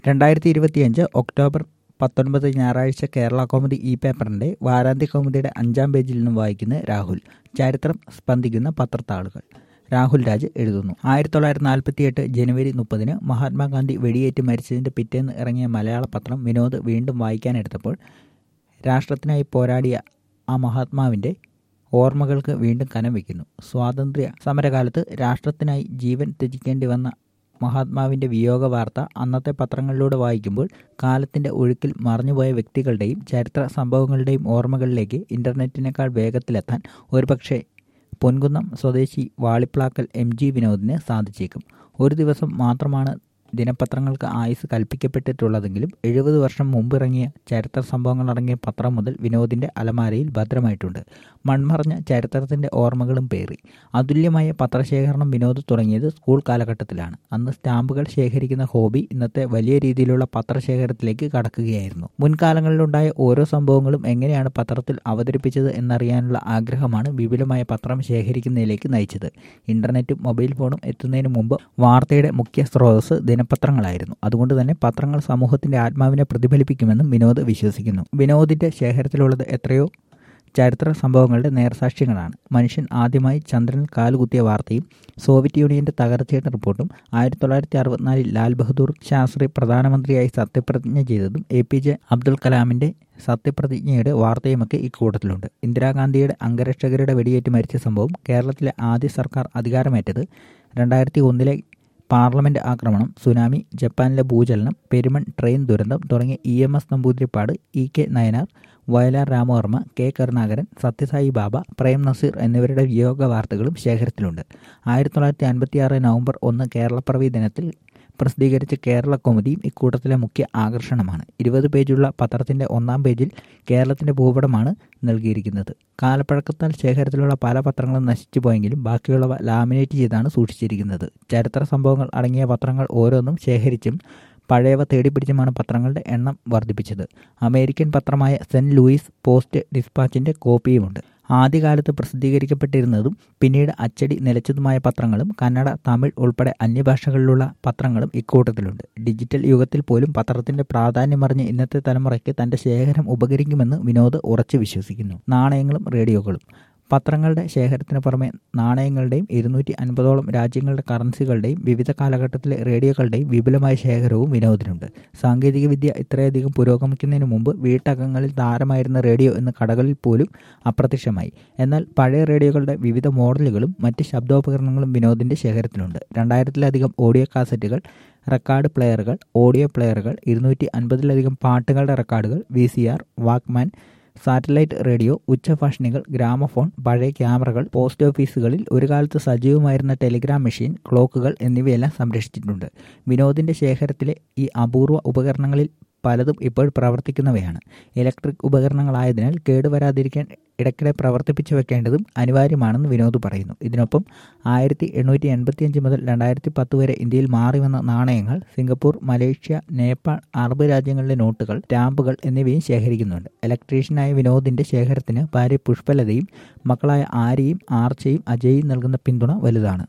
രണ്ടായിരത്തി ഇരുപത്തിയഞ്ച് ഒക്ടോബർ പത്തൊൻപത് ഞായറാഴ്ച കേരള കൗമുദി ഇ പേപ്പറിന്റെ വാരാന്ത്യ കൗമുദിയുടെ അഞ്ചാം പേജിൽ നിന്നും വായിക്കുന്ന രാഹുൽ ചരിത്രം സ്പന്ദിക്കുന്ന പത്രത്താളുകൾ രാഹുൽ രാജ് എഴുതുന്നു ആയിരത്തി തൊള്ളായിരത്തി നാൽപ്പത്തിയെട്ട് ജനുവരി മുപ്പതിന് മഹാത്മാഗാന്ധി വെടിയേറ്റ് മരിച്ചതിന്റെ പിറ്റേന്ന് ഇറങ്ങിയ മലയാള പത്രം വിനോദ് വീണ്ടും വായിക്കാനെടുത്തപ്പോൾ രാഷ്ട്രത്തിനായി പോരാടിയ ആ മഹാത്മാവിന്റെ ഓർമ്മകൾക്ക് വീണ്ടും കനം വയ്ക്കുന്നു സ്വാതന്ത്ര്യ സമരകാലത്ത് രാഷ്ട്രത്തിനായി ജീവൻ ത്യജിക്കേണ്ടി വന്ന മഹാത്മാവിന്റെ വിയോഗ വാർത്ത അന്നത്തെ പത്രങ്ങളിലൂടെ വായിക്കുമ്പോൾ കാലത്തിന്റെ ഒഴുക്കിൽ മറഞ്ഞുപോയ വ്യക്തികളുടെയും ചരിത്ര സംഭവങ്ങളുടെയും ഓർമ്മകളിലേക്ക് ഇന്റർനെറ്റിനേക്കാൾ വേഗത്തിലെത്താൻ ഒരുപക്ഷെ പൊൻകുന്നം സ്വദേശി വാളിപ്ലാക്കൽ എം ജി വിനോദിന് സാധിച്ചേക്കും ഒരു ദിവസം മാത്രമാണ് ദിനപത്രങ്ങൾക്ക് ആയുസ് കൽപ്പിക്കപ്പെട്ടിട്ടുള്ളതെങ്കിലും എഴുപത് വർഷം മുമ്പിറങ്ങിയ ചരിത്ര സംഭവങ്ങളടങ്ങിയ പത്രം മുതൽ വിനോദിന്റെ അലമാരയിൽ ഭദ്രമായിട്ടുണ്ട് മൺമറഞ്ഞ ചരിത്രത്തിന്റെ ഓർമ്മകളും പേറി അതുല്യമായ പത്രശേഖരണം വിനോദ് തുടങ്ങിയത് സ്കൂൾ കാലഘട്ടത്തിലാണ് അന്ന് സ്റ്റാമ്പുകൾ ശേഖരിക്കുന്ന ഹോബി ഇന്നത്തെ വലിയ രീതിയിലുള്ള പത്രശേഖരത്തിലേക്ക് കടക്കുകയായിരുന്നു മുൻകാലങ്ങളിലുണ്ടായ ഓരോ സംഭവങ്ങളും എങ്ങനെയാണ് പത്രത്തിൽ അവതരിപ്പിച്ചത് എന്നറിയാനുള്ള ആഗ്രഹമാണ് വിപുലമായ പത്രം ശേഖരിക്കുന്നതിലേക്ക് നയിച്ചത് ഇന്റർനെറ്റും മൊബൈൽ ഫോണും എത്തുന്നതിന് മുമ്പ് വാർത്തയുടെ മുഖ്യ സ്രോതസ് ദിനപത്രങ്ങളായിരുന്നു അതുകൊണ്ട് തന്നെ പത്രങ്ങൾ സമൂഹത്തിന്റെ ആത്മാവിനെ പ്രതിഫലിപ്പിക്കുമെന്നും വിനോദ് വിശ്വസിക്കുന്നു വിനോദിന്റെ ശേഖരത്തിലുള്ളത് എത്രയോ ചരിത്ര സംഭവങ്ങളുടെ നേർസാക്ഷ്യങ്ങളാണ് മനുഷ്യൻ ആദ്യമായി ചന്ദ്രനിൽ കാലുകുത്തിയ വാർത്തയും സോവിയറ്റ് യൂണിയന്റെ തകർച്ചയുടെ റിപ്പോർട്ടും ആയിരത്തി തൊള്ളായിരത്തി അറുപത്തിനാലിൽ ലാൽ ബഹദൂർ ശാസ്ത്രി പ്രധാനമന്ത്രിയായി സത്യപ്രതിജ്ഞ ചെയ്തതും എ പി ജെ അബ്ദുൽ കലാമിന്റെ സത്യപ്രതിജ്ഞയുടെ വാർത്തയുമൊക്കെ ഇക്കൂട്ടത്തിലുണ്ട് ഇന്ദിരാഗാന്ധിയുടെ അംഗരക്ഷകരുടെ വെടിയേറ്റ് മരിച്ച സംഭവം കേരളത്തിലെ ആദ്യ സർക്കാർ അധികാരമേറ്റത് രണ്ടായിരത്തി ഒന്നിലെ പാർലമെന്റ് ആക്രമണം സുനാമി ജപ്പാനിലെ ഭൂചലനം പെരുമൺ ട്രെയിൻ ദുരന്തം തുടങ്ങിയ E M S Namboodiripad E K Nayanar Vayalar Ramavarma K Karunakaran Sathya Sai Baba Prem Nazir എന്നിവരുടെ വിയോഗ വാർത്തകളും ശേഖരത്തിലുണ്ട് ആയിരത്തി തൊള്ളായിരത്തി അൻപത്തി ആറ് നവംബർ ഒന്ന് കേരളപ്പിറവി ദിനത്തിൽ പ്രസിദ്ധീകരിച്ച കേരള കൗമുദിയും ഇക്കൂട്ടത്തിലെ മുഖ്യ ആകർഷണമാണ് ഇരുപത് പേജുള്ള പത്രത്തിന്റെ ഒന്നാം പേജിൽ കേരളത്തിന്റെ ഭൂപടമാണ് നൽകിയിരിക്കുന്നത് കാലപ്പഴക്കത്താൽ ശേഖരത്തിലുള്ള പല പത്രങ്ങളും നശിച്ചു പോയെങ്കിലും ബാക്കിയുള്ളവ ലാമിനേറ്റ് ചെയ്താണ് സൂക്ഷിച്ചിരിക്കുന്നത് ചരിത്ര സംഭവങ്ങൾ അടങ്ങിയ പത്രങ്ങൾ ഓരോന്നും ശേഖരിച്ചും പഴയവ തേടിപ്പിടിച്ചുമാണ് പത്രങ്ങളുടെ എണ്ണം വർദ്ധിപ്പിച്ചത് അമേരിക്കൻ പത്രമായ സെന്റ് ലൂയിസ് പോസ്റ്റ് ഡിസ്പാച്ചിന്റെ കോപ്പിയുമുണ്ട് ആദ്യകാലത്ത് പ്രസിദ്ധീകരിക്കപ്പെട്ടിരുന്നതും പിന്നീട് അച്ചടി നിലച്ചതുമായ പത്രങ്ങളും കന്നഡ തമിഴ് ഉൾപ്പെടെ അന്യഭാഷകളിലുള്ള പത്രങ്ങളും ഇക്കൂട്ടത്തിലുണ്ട് ഡിജിറ്റൽ യുഗത്തിൽ പോലും പത്രത്തിന്റെ പ്രാധാന്യമറിഞ്ഞ് ഇന്നത്തെ തലമുറയ്ക്ക് തന്റെ ശേഖരം ഉപകരിക്കുമെന്ന് വിനോദ് ഉറച്ചു വിശ്വസിക്കുന്നു നാണയങ്ങളും റേഡിയോകളും പത്രങ്ങളുടെ ശേഖരത്തിന് പുറമെ നാണയങ്ങളുടെയും ഇരുന്നൂറ്റി അൻപതോളം രാജ്യങ്ങളുടെ കറൻസികളുടെയും വിവിധ കാലഘട്ടത്തിലെ റേഡിയോകളുടെയും വിപുലമായ ശേഖരവും വിനോദിനുണ്ട് സാങ്കേതികവിദ്യ ഇത്രയധികം പുരോഗമിക്കുന്നതിന് മുമ്പ് വീട്ടകങ്ങളിൽ താരമായിരുന്ന റേഡിയോ എന്ന കടകളിൽ പോലും അപ്രത്യക്ഷമായി എന്നാൽ പഴയ റേഡിയോകളുടെ വിവിധ മോഡലുകളും മറ്റ് ശബ്ദോപകരണങ്ങളും വിനോദിന്റെ ശേഖരത്തിലുണ്ട് രണ്ടായിരത്തിലധികം ഓഡിയോ കാസറ്റുകൾ റെക്കോർഡ് പ്ലെയറുകൾ ഓഡിയോ പ്ലെയറുകൾ ഇരുന്നൂറ്റി അൻപതിലധികം പാട്ടുകളുടെ റെക്കോർഡുകൾ V C R Walkman satellite radio ഉച്ചഭാഷണികൾ ഗ്രാമഫോൺ പഴയ ക്യാമറകൾ പോസ്റ്റ് ഓഫീസുകളിൽ ഒരു കാലത്ത് സജീവമായിരുന്ന ടെലിഗ്രാം മെഷീൻ ക്ലോക്കുകൾ എന്നിവയെല്ലാം സംരക്ഷിച്ചിട്ടുണ്ട് വിനോദിന്റെ ശേഖരത്തിലെ ഈ അപൂർവ ഉപകരണങ്ങളിൽ പലതും ഇപ്പോൾ പ്രവർത്തിക്കുന്നവയാണ് ഇലക്ട്രിക് ഉപകരണങ്ങളായതിനാൽ കേടുവരാതിരിക്കാൻ ഇടയ്ക്കിടെ പ്രവർത്തിപ്പിച്ചു വെക്കേണ്ടതും അനിവാര്യമാണെന്ന് വിനോദ് പറയുന്നു ഇതിനൊപ്പം ആയിരത്തി എണ്ണൂറ്റി എൺപത്തിയഞ്ച് മുതൽ രണ്ടായിരത്തി പത്ത് വരെ ഇന്ത്യയിൽ മാറി വന്ന നാണയങ്ങൾ സിംഗപ്പൂർ മലേഷ്യ നേപ്പാൾ അറബ് രാജ്യങ്ങളിലെ നോട്ടുകൾ സ്റ്റാമ്പുകൾ എന്നിവയും ശേഖരിക്കുന്നുണ്ട് ഇലക്ട്രീഷ്യനായ വിനോദിന്റെ ശേഖരത്തിന് ഭാര്യ പുഷ്പലതയും മക്കളായ ആര്യയും ആർച്ചയും അജയും നൽകുന്ന പിന്തുണ വലുതാണ്